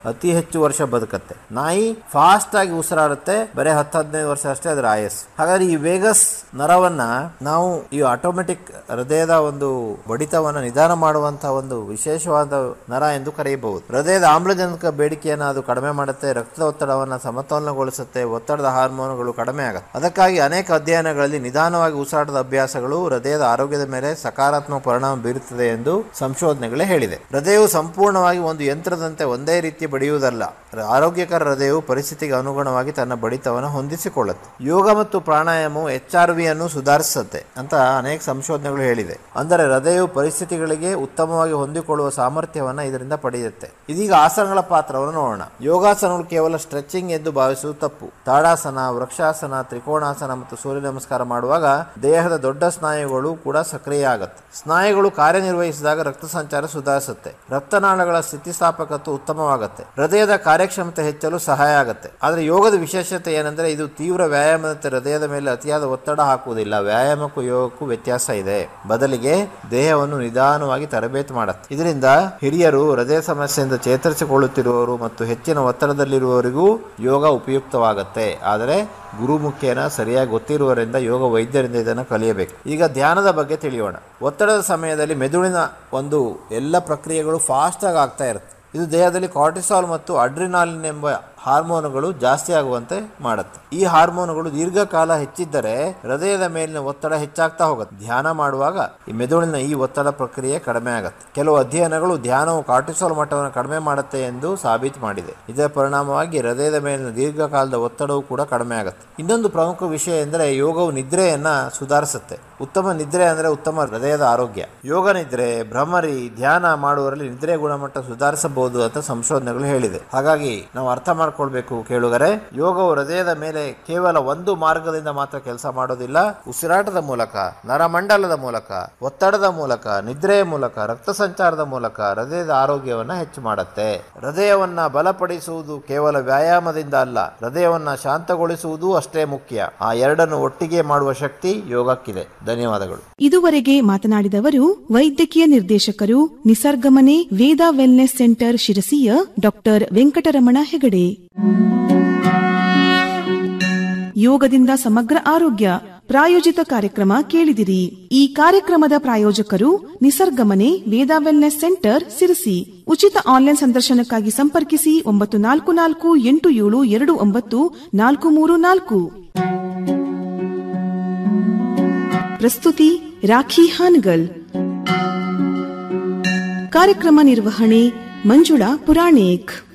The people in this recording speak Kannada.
ಅತಿ ಹೆಚ್ಚು ವರ್ಷ ಬದುಕತ್ತೆ ನಾಯಿ ಫಾಸ್ಟ್ ಆಗಿ ಉಸಿರಾಡುತ್ತೆ ಬರೀ ಹತ್ತು ಹದಿನೈದು ವರ್ಷ ಅಷ್ಟೇ ಅದರ ಆಯಸ್ ಹಾಗಾದ್ರೆ ಈ ವೇಗಸ್ ನರವನ್ನ ನಾವು ಈ ಆಟೋಮೆಟಿಕ್ ಹೃದಯದ ಒಂದು ಬಡಿತವನ್ನ ನಿಧಾನ ಮಾಡುವಂತಹ ಒಂದು ವಿಶೇಷವಾದ ನರ ಎಂದು ಕರೆಯಬಹುದು ಹೃದಯದ ಆಮ್ಲಜನಕ ಬೇಡಿಕೆಯನ್ನು ಅದು ಕಡಿಮೆ ಮಾಡುತ್ತೆ ರಕ್ತದ ಒತ್ತಡವನ್ನು ಸಮತೋಲನಗೊಳಿಸುತ್ತೆ ಒತ್ತಡದ ಹಾರ್ಮೋನುಗಳು ಕಡಿಮೆ ಆಗುತ್ತೆ ಅದಕ್ಕಾಗಿ ಅನೇಕ ಅಧ್ಯಯನಗಳಲ್ಲಿ ನಿಧಾನವಾಗಿ ಉಸಿರಾಟದ ಅಭ್ಯಾಸಗಳು ಹೃದಯದ ಆರೋಗ್ಯದ ಮೇಲೆ ಸಕಾರಾತ್ಮಕ ಪರಿಣಾಮ ಬೀರುತ್ತದೆ ಎಂದು ಸಂಶೋಧನೆಗಳೇ ಹೇಳಿದೆ ಹೃದಯವು ಸಂಪೂರ್ಣವಾಗಿ ಒಂದು ಯಂತ್ರದಂತೆ ಒಂದೇ ರೀತಿ ಬಡಿಯುವುದಲ್ಲ ಆರೋಗ್ಯಕರ ಹೃದಯವು ಪರಿಸ್ಥಿತಿಗೆ ಅನುಗುಣವಾಗಿ ತನ್ನ ಬಡಿತವನ್ನು ಹೊಂದಿಸಿಕೊಳ್ಳುತ್ತೆ ಯೋಗ ಮತ್ತು ಪ್ರಾಣಾಯಾಮವು ಎಚ್ ಆರ್ ವಿ ಅನ್ನು ಸುಧಾರಿಸುತ್ತೆ ಅಂತ ಅನೇಕ ಸಂಶೋಧನೆಗಳು ಹೇಳಿದೆ ಅಂದರೆ ಹೃದಯವು ಪರಿಸ್ಥಿತಿಗಳಿಗೆ ಉತ್ತಮವಾಗಿ ಹೊಂದಿಕೊಳ್ಳುವ ಸಾಮರ್ಥ್ಯವನ್ನ ಇದರಿಂದ ಪಡೆಯುತ್ತೆ ಇದೀಗ ಆಸನಗಳ ಪಾತ್ರವನ್ನು ನೋಡೋಣ ಯೋಗಾಸನಗಳು ಕೇವಲ ಸ್ಟ್ರೆಚಿಂಗ್ ಎಂದು ಭಾವಿಸುವುದು ತಪ್ಪು ತಾಡಾಸನ ವೃಕ್ಷಾಸನ ತ್ರಿಕೋಣಾಸನ ಮತ್ತು ಸೂರ್ಯ ನಮಸ್ಕಾರ ಮಾಡುವಾಗ ದೇಹದ ದೊಡ್ಡ ಸ್ನಾಯುಗಳು ಕೂಡ ಸಕ್ರಿಯ ಆಗುತ್ತೆ ಸ್ನಾಯುಗಳು ಕಾರ್ಯನಿರ್ವಹಿಸಿದಾಗ ರಕ್ತ ಸಂಚಾರ ಸುಧಾರಿಸುತ್ತೆ ರಕ್ತನಾಳಗಳ ಸ್ಥಿತಿಸ್ಥಾಪಕತ್ವ ಉತ್ತಮವಾಗುತ್ತೆ ಹೃದಯದ ಕಾರ್ಯಕ್ಷಮತೆ ಹೆಚ್ಚಲು ಸಹಾಯ ಆಗುತ್ತೆ ಆದರೆ ಯೋಗದ ವಿಶೇಷತೆ ಏನಂದ್ರೆ ಇದು ತೀವ್ರ ವ್ಯಾಯಾಮದಂತೆ ಹೃದಯದ ಮೇಲೆ ಅತಿಯಾದ ಒತ್ತಡ ಹಾಕುವುದಿಲ್ಲ ವ್ಯಾಯಾಮಕ್ಕೂ ಯೋಗಕ್ಕೂ ವ್ಯತ್ಯಾಸ ಇದೆ ಬದಲಿಗೆ ದೇಹವನ್ನು ನಿಧಾನವಾಗಿ ತರಬೇತಿ ಮಾಡುತ್ತೆ ಇದರಿಂದ ಹಿರಿಯರು ಹೃದಯ ಸಮಸ್ಯೆಯಿಂದ ಚೇತರಿಸಿಕೊಳ್ಳುತ್ತಿರುವವರು ಮತ್ತು ಹೆಚ್ಚಿನ ಒತ್ತಡದಲ್ಲಿರುವವರಿಗೂ ಯೋಗ ಉಪಯುಕ್ತವಾಗುತ್ತೆ ಆದರೆ ಗುರುಮುಖೇನ ಸರಿಯಾಗಿ ಗೊತ್ತಿರುವವರಿಂದ ಯೋಗ ವೈದ್ಯರಿಂದ ಇದನ್ನು ಕಲಿಯಬೇಕು ಈಗ ಧ್ಯಾನದ ಬಗ್ಗೆ ತಿಳಿಯೋಣ ಒತ್ತಡದ ಸಮಯದಲ್ಲಿ ಮೆದುಳಿನ ಒಂದು ಎಲ್ಲ ಪ್ರಕ್ರಿಯೆಗಳು ಫಾಸ್ಟ್ ಆಗಿ ಆಗ್ತಾ ಇರುತ್ತೆ ಇದು ದೇಹದಲ್ಲಿ ಕಾರ್ಟಿಸಾಲ್ ಮತ್ತು ಅಡ್ರಿನಾಲಿನ್ ಎಂಬ ಹಾರ್ಮೋನುಗಳು ಜಾಸ್ತಿ ಆಗುವಂತೆ ಮಾಡುತ್ತೆ ಈ ಹಾರ್ಮೋನುಗಳು ದೀರ್ಘಕಾಲ ಹೆಚ್ಚಿದ್ದರೆ ಹೃದಯದ ಮೇಲಿನ ಒತ್ತಡ ಹೆಚ್ಚಾಗ್ತಾ ಹೋಗುತ್ತೆ ಧ್ಯಾನ ಮಾಡುವಾಗ ಈ ಮೆದುಳಿನ ಈ ಒತ್ತಡ ಪ್ರಕ್ರಿಯೆ ಕಡಿಮೆ ಆಗುತ್ತೆ ಕೆಲವು ಅಧ್ಯಯನಗಳು ಧ್ಯಾನವು ಕಾರ್ಟಿಸಾಲ್ ಮಟ್ಟವನ್ನು ಕಡಿಮೆ ಮಾಡುತ್ತೆ ಎಂದು ಸಾಬೀತು ಮಾಡಿದೆ ಇದರ ಪರಿಣಾಮವಾಗಿ ಹೃದಯದ ಮೇಲಿನ ದೀರ್ಘಕಾಲದ ಒತ್ತಡವು ಕೂಡ ಕಡಿಮೆ ಆಗುತ್ತೆ ಇನ್ನೊಂದು ಪ್ರಮುಖ ವಿಷಯ ಎಂದರೆ ಯೋಗವು ನಿದ್ರೆಯನ್ನ ಸುಧಾರಿಸುತ್ತೆ ಉತ್ತಮ ನಿದ್ರೆ ಅಂದರೆ ಉತ್ತಮ ಹೃದಯದ ಆರೋಗ್ಯ ಯೋಗ ನಿದ್ರೆ ಭ್ರಮರಿ ಧ್ಯಾನ ಮಾಡುವವರಲ್ಲಿ ನಿದ್ರೆ ಗುಣಮಟ್ಟ ಸುಧಾರಿಸಬಹುದು ಅಂತ ಸಂಶೋಧನೆಗಳು ಹೇಳಿದೆ ಹಾಗಾಗಿ ನಾವು ಅರ್ಥ ಮಾಡ್ಕೊಳ್ಬೇಕು ಕೇಳುಗರೆ ಯೋಗವು ಹೃದಯದ ಮೇಲೆ ಕೇವಲ ಒಂದು ಮಾರ್ಗದಿಂದ ಮಾತ್ರ ಕೆಲಸ ಮಾಡೋದಿಲ್ಲ ಉಸಿರಾಟದ ಮೂಲಕ ನರಮಂಡಲದ ಮೂಲಕ ಒತ್ತಡದ ಮೂಲಕ ನಿದ್ರೆಯ ಮೂಲಕ ರಕ್ತ ಸಂಚಾರದ ಮೂಲಕ ಹೃದಯದ ಆರೋಗ್ಯವನ್ನ ಹೆಚ್ಚು ಮಾಡುತ್ತೆ ಹೃದಯವನ್ನ ಬಲಪಡಿಸುವುದು ಕೇವಲ ವ್ಯಾಯಾಮದಿಂದ ಅಲ್ಲ ಹೃದಯವನ್ನ ಶಾಂತಗೊಳಿಸುವುದು ಅಷ್ಟೇ ಮುಖ್ಯ ಆ ಎರಡನ್ನು ಒಟ್ಟಿಗೆ ಮಾಡುವ ಶಕ್ತಿ ಯೋಗಕ್ಕಿದೆ ಧನ್ಯವಾದಗಳು ಇದುವರೆಗೆ ಮಾತನಾಡಿದವರು ವೈದ್ಯಕೀಯ ನಿರ್ದೇಶಕರು ನಿಸರ್ಗಮನೆ ವೇದ ವೆಲ್ನೆಸ್ ಸೆಂಟರ್ ಶಿರಸಿಯ ಡಾಕ್ಟರ್ ವೆಂಕಟರಮಣ ಹೆಗಡೆ ಯೋಗದಿಂದ ಸಮಗ್ರ ಆರೋಗ್ಯ ಪ್ರಾಯೋಜಿತ ಕಾರ್ಯಕ್ರಮ ಕೇಳಿದಿರಿ ಈ ಕಾರ್ಯಕ್ರಮದ ಪ್ರಾಯೋಜಕರು ನಿಸರ್ಗಮನೆ ವೇದ ವೆಲ್ನೆಸ್ ಸೆಂಟರ್ ಸಿರಸಿ ಉಚಿತ ಆನ್ಲೈನ್ ಸಂದರ್ಶನಕ್ಕಾಗಿ ಸಂಪರ್ಕಿಸಿ ಒಂಬತ್ತು ನಾಲ್ಕು ನಾಲ್ಕು ಎಂಟು ಏಳು ಎರಡು ಒಂಬತ್ತು ನಾಲ್ಕು ಮೂರು ನಾಲ್ಕು ಪ್ರಸ್ತುತಿ ರಾಖಿ ಹಾನಗಲ್ ಕಾರ್ಯಕ್ರಮ ನಿರ್ವಹಣೆ ಮಂಜುಳಾ ಪುರಾಣಿಕ್